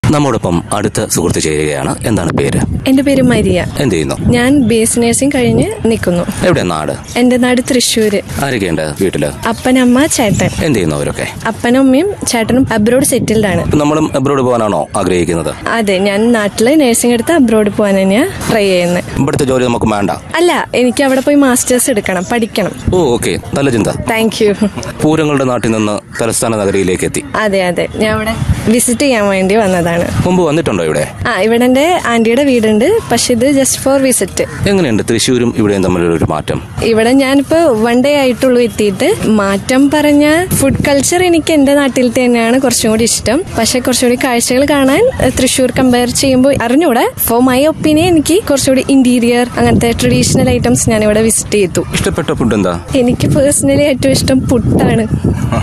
നമ്മോടൊപ്പം അടുത്ത സുഹൃത്ത് ചേരുകയാണ് എന്താണ് പേര് എന്റെ പേര് മരിയ എന്ത് ചെയ്യുന്നു ഞാൻ ബേസ് നഴ്സിംഗ് കഴിഞ്ഞ് നിൽക്കുന്നു എവിടെ നാട് എന്റെ നാട് തൃശ്ശൂര് ആരൊക്കെയുണ്ട് വീട്ടില് അപ്പനമ്മ ചേട്ടൻ എന്ത് ചെയ്യുന്നു അവരൊക്കെ അപ്പനും അമ്മയും ചേട്ടനും അബ്രോഡ് സെറ്റിൽഡ് ആണ് നമ്മളും അബ്രോഡ് പോകാനാണോ ആഗ്രഹിക്കുന്നത് അതെ ഞാൻ നാട്ടില് നഴ്സിംഗ് എടുത്ത് അബ്രോഡ് പോകാൻ തന്നെയാ ട്രൈ ചെയ്യുന്നത് ഇവിടുത്തെ ജോലി നമുക്ക് വേണ്ട അല്ല എനിക്ക് അവിടെ പോയി മാസ്റ്റേഴ്സ് എടുക്കണം പഠിക്കണം ഓ ഓക്കെ നല്ല ചിന്ത താങ്ക് യു പൂരങ്ങളുടെ നാട്ടിൽ നിന്ന് തലസ്ഥാന നഗരിയിലേക്ക് എത്തി അതെ അതെ ഞാൻ അവിടെ വിസിറ്റ് ചെയ്യാൻ വേണ്ടി വന്നതാണ് മുമ്പ് വന്നിട്ടുണ്ടോ ഇവിടെ ആ ഇവിടെ എന്റെ ആന്റിയുടെ വീടുണ്ട് പക്ഷെ ഇത് ജസ്റ്റ് ഫോർ വിസിറ്റ് എങ്ങനെയുണ്ട് തൃശ്ശൂരും ഇവിടെയും തമ്മിലുള്ള ഒരു മാറ്റം ഇവിടെ ഞാനിപ്പോ വൺ ഡേ ആയിട്ടുള്ളൂ എത്തിയിട്ട് മാറ്റം പറഞ്ഞ ഫുഡ് കൾച്ചർ എനിക്ക് എന്റെ നാട്ടിൽ തന്നെയാണ് കുറച്ചും കൂടി ഇഷ്ടം പക്ഷെ കുറച്ചുകൂടി കാഴ്ചകൾ കാണാൻ ഏഹ്, തൃശ്ശൂർ കമ്പയർ ചെയ്യുമ്പോൾ അറിഞ്ഞൂടെ ഫോർ മൈ ഒപ്പീനിയൻ എനിക്ക് കുറച്ചുകൂടി ഇന്റീരിയർ അങ്ങനത്തെ ട്രഡീഷണൽ ഐറ്റംസ് ഞാൻ ഇവിടെ വിസിറ്റ് ചെയ്തു ഇഷ്ടപ്പെട്ട ഫുഡ് എന്താ എനിക്ക് പേഴ്സണലി ഏറ്റവും ഇഷ്ടം പുട്ടാണ്